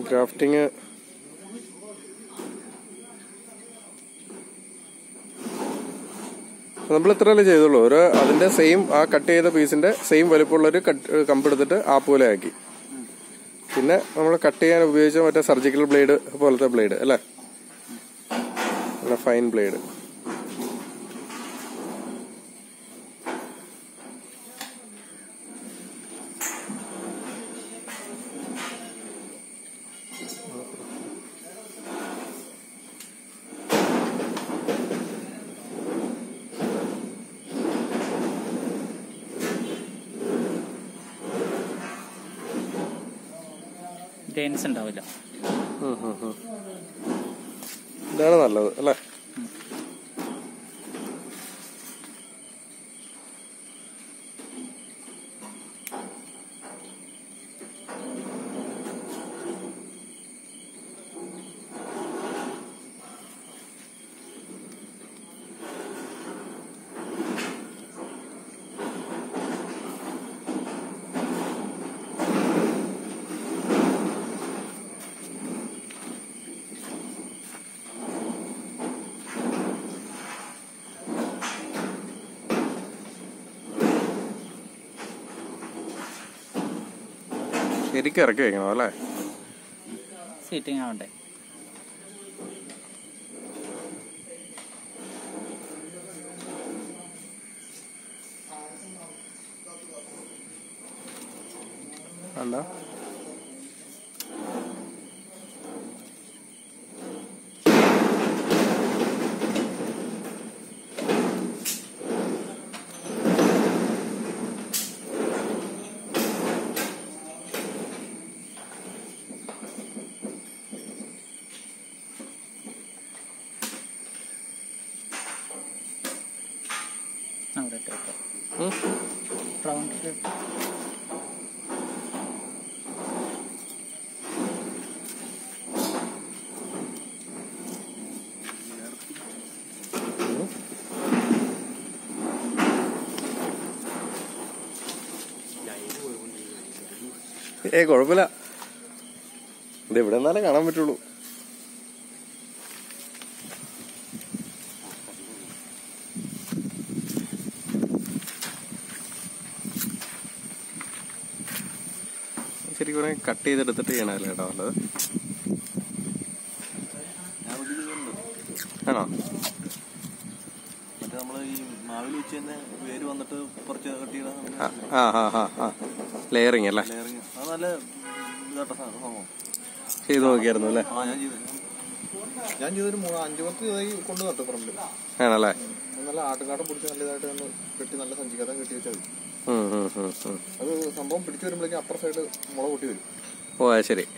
Grafting നമ്മൾ ഇത്രയല്ലേ ചെയ്തുള്ളൂ ഒരു അതിന്റെ സെയിം ആ കട്ട് ചെയ്ത പീസിന്റെ സെയിം വലുപ്പമുള്ള ഒരു കട്ട് കമ്പെടുത്തിട്ട് ആ പോലെ ആക്കി പിന്നെ നമ്മൾ കട്ട് ചെയ്യാൻ ഉപയോഗിച്ച മറ്റേ സർജിക്കൽ ബ്ലേഡ് പോലത്തെ ബ്ലേഡ് അല്ലേ നല്ല ഫൈൻ ബ്ലേഡ് ഗ്രെയിൻസ് ഉണ്ടാവില്ല ഇതാണ് നല്ലത് അല്ലേ ശരിക്കും ഇറക്കി വെക്കണം അല്ലേ സീറ്റിംഗ് ആവണ്ടേ വേണ്ട അവിടെ ഇട്ടേക്കാം ഉം. റൗണ്ടിൽ ഏ കുഴപ്പമില്ല ഇത് ഇവിടെ നിന്നാലേ കാണാൻ പറ്റുള്ളൂ ശരിക്കും പറഞ്ഞാൽ കട്ട് ചെയ്തെടുത്തിട്ട് ചെയ്യണമല്ലേ കേട്ടോ നല്ലത് ഞാൻ ഒരു ഇതുണ്ട് ആണോ മറ്റേ നമ്മള് ഈ മാവിൽ വെച്ച് തന്നെ വേര് വന്നിട്ട് കുറച്ച് കട്ടിയുടെ ആ ആ ആ ആ ലെയറിങ് അല്ലേ ലെയറിങ് അത് നല്ല ഇതാട്ട സംഭവം ചെയ്ത് നോക്കിയായിരുന്നു അല്ലേ ആ ഞാൻ ചെയ്തു ഞാൻ ചെയ്തൊരു മൂന്ന് അഞ്ചു പത്ത് ഇതായി കൊണ്ട് നട്ടു ഫ്രണ്ടിൽ ആണല്ലേ നല്ല ആട്ടുകാട്ടം പിടിച്ച് നല്ല ഇതായിട്ട് ഒന്ന് കെട്ടി നല്ല സഞ്ചിക്കാതെ കെട്ടി വെച്ചാൽ മതി ഉം, ഉം, ഉം, ഉം. അത് സംഭവം പിടിച്ചു വരുമ്പോഴേക്കും അപ്പുറ സൈഡ് മുള പൊട്ടി വരും ഓ അത് ശരി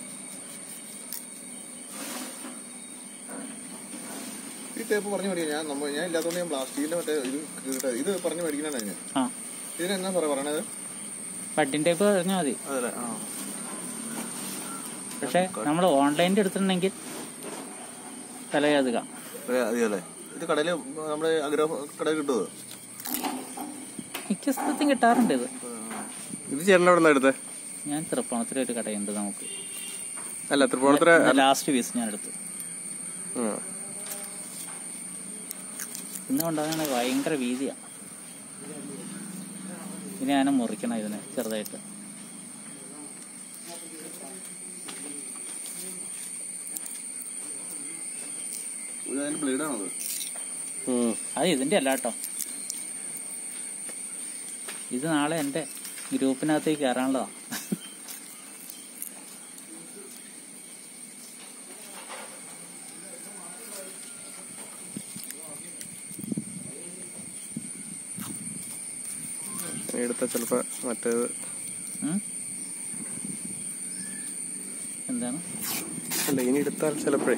ഈ ടേപ്പ് പറഞ്ഞു മേടിക്കാം ഞാൻ നമ്മ ഞാൻ ഇല്ലാത്തതുകൊണ്ട് ഞാൻ പ്ലാസ്റ്റിക്കിന്റെ മറ്റേ ഇത് കിട്ട- ഇത് പറഞ്ഞു മേടിക്കണതാണ് ഞാൻ ആ ഇതിന് എന്നാ സാറേ പറയണത് ബഡിൻ ടൈപ്പ് പറഞ്ഞാൽ മതി അതല്ലേ ആ പക്ഷെ നമ്മൾ ഓൺലൈനിൽ എടുത്തിട്ടുണ്ടെങ്കിൽ തലയാതുക അതെയല്ലേ ഇത് കടയില് നമ്മുടെ അഗ്രഹ കടയിൽ കിട്ടുമോ മിക്ക സ്ഥലത്തും കിട്ടാറുണ്ട് ഇത് ഇത് ചേട്ടൻ എവിടെ നിന്നാ എടുത്തത് ഞാൻ തൃപ്പൂണിത്തുറ ഒരു കടയുണ്ട് നമുക്ക് അല്ല തൃപ്പൂണിത്തുറ ലാസ്റ്റ് പീസ് ഞാൻ എടുത്തു ഉം. ഇന്ന് കൊണ്ടുവന്ന ഭയങ്കര വീതിയാ ഇനി ഞാൻ മുറിക്കണം ഇതിനെ ചെറുതായിട്ട് അതിന്റെ ബ്ലേഡാണത് ഉം. അത് ഇതിന്റെ അല്ല കേട്ടോ ഇത് നാളെ എന്റെ ഗ്രൂപ്പിനകത്തേക്ക് കയറാനുള്ളതാ ഇനി എടുത്ത ചിലപ്പോ മറ്റേത് ഉം? എന്താണ് അല്ല ഇനി എടുത്താൽ ചിലപ്പോഴേ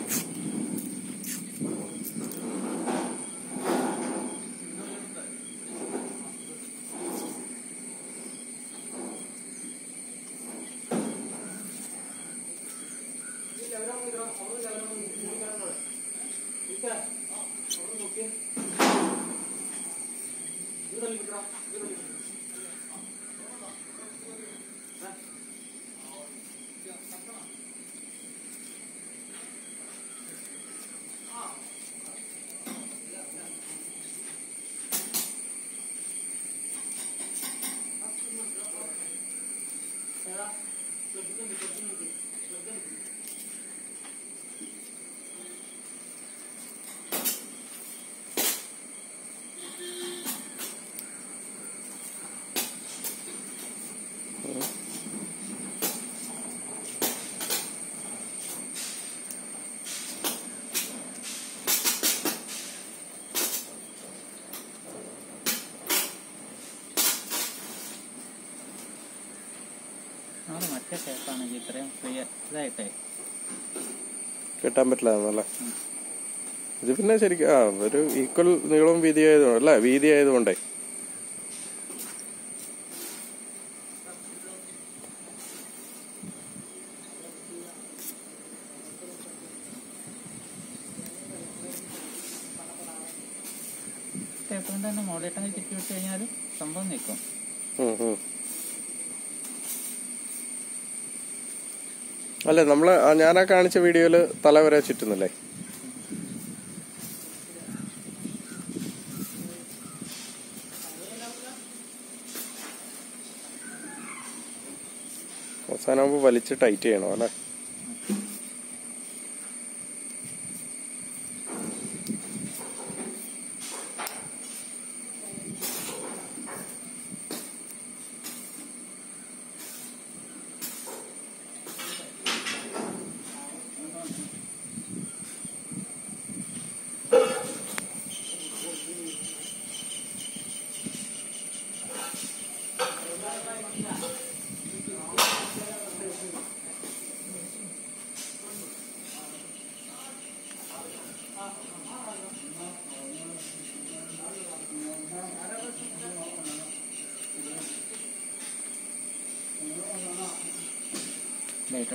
നമ്മുടെ മറ്റേ ടേപ്പാണെങ്കിൽ ഇത്രയും ക്ലിയർ ഇതായിട്ടേ കിട്ടാൻ പറ്റില്ല എന്നല്ലേ ഇത് പിന്നെ ശരിക്കും ആ ഒരു ഈക്വൽ നീളവും വീതി ആയതുകൊണ്ട് അല്ലേ വീതി ആയതുകൊണ്ടേ ടേപ്പ് കൊണ്ട് തന്നെ മുകളിലിട്ടങ്ങ് ചുറ്റി വിട്ട് കഴിഞ്ഞാൽ സംഭവം നിൽക്കും ഉം, ഉം. അല്ല നമ്മള് ആ ഞാനാ കാണിച്ച വീഡിയോയില് തല വരെ ചുറ്റുന്നില്ലേ അവസാനമാകുമ്പോ വലിച്ച് ടൈറ്റ് ചെയ്യണം അല്ലേ